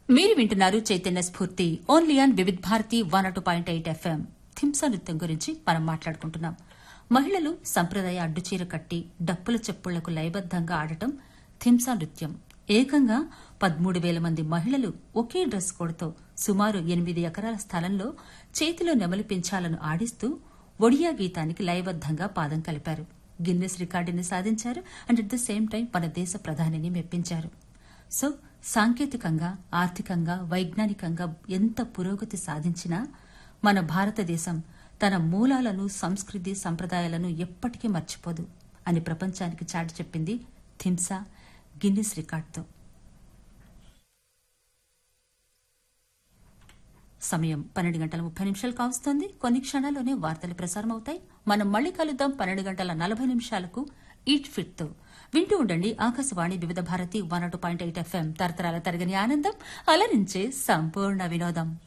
మీరు వింటున్నారు Chaitanya Sphoorthi only on Vividh Bharati one two point eight FM Dhimsa నృత్యం గురించి మనం మాట్లాడుకుంటున్నాం మహిళలు సంప్రదాయ అడ్డుచీర కట్టి డప్పుల చెప్పుళ్లకు లయబద్దంగా ఆడటం థింసా నృత్యం ఏకంగా పదమూడు వేల మంది మహిళలు ఒకే డ్రెస్ కోడ్తో సుమారు ఎనిమిది ఎకరాల స్థలంలో చేతిలో నెమలి పింఛాలను ఆడిస్తూ ఒడియా గీతానికి లయబద్దంగా పాదం కలిపారు గిన్నెస్ రికార్డుని సాధించారు and at the same time మన దేశ ప్రధానిని మెప్పించారు సో సాంకేతికంగా ఆర్థికంగా వైజ్ఞానికంగా ఎంత పురోగతి సాధించినా మన భారతదేశం తన మూలాలను సంస్కృతి సంప్రదాయాలను ఎప్పటికీ మర్చిపోదు అని ప్రపంచానికి చాటి చెప్పింది థింసా గిన్నిస్ రికార్డుతో సమయం పన్నెండు గంటల ముప్పై నిమిషాలు కావస్తోంది కొన్ని క్షణాల్లోనే వార్తలు ప్రసారం అవుతాయి మనం మళ్ళీ కలుద్దాం పన్నెండు గంటల నలభై నిమిషాలకు ఈట్ ఫిట్ తో వింటూ ఉండండి Akashvani Vividh Bharati one point eight FM తరతరాల తరగని ఆనందం అలరించే సంపూర్ణ వినోదం